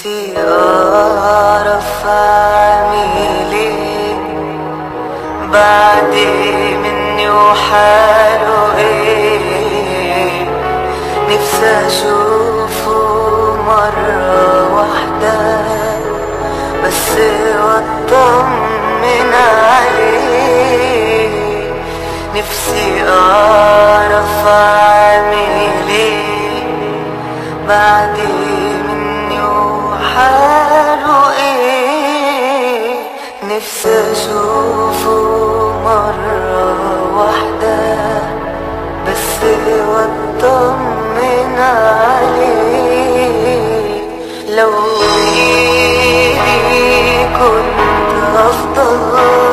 نفسي أعرف أعمل إيه بعد مني وحاله إيه نفسي أشوفه مرة واحدة بس وأطمن عليه نفسي أعرف أعمل إيه بعد مني وحاله إيه نفسي أشوفه مرة واحدة بس واطمن عليه لو بإيدي كنت أفضل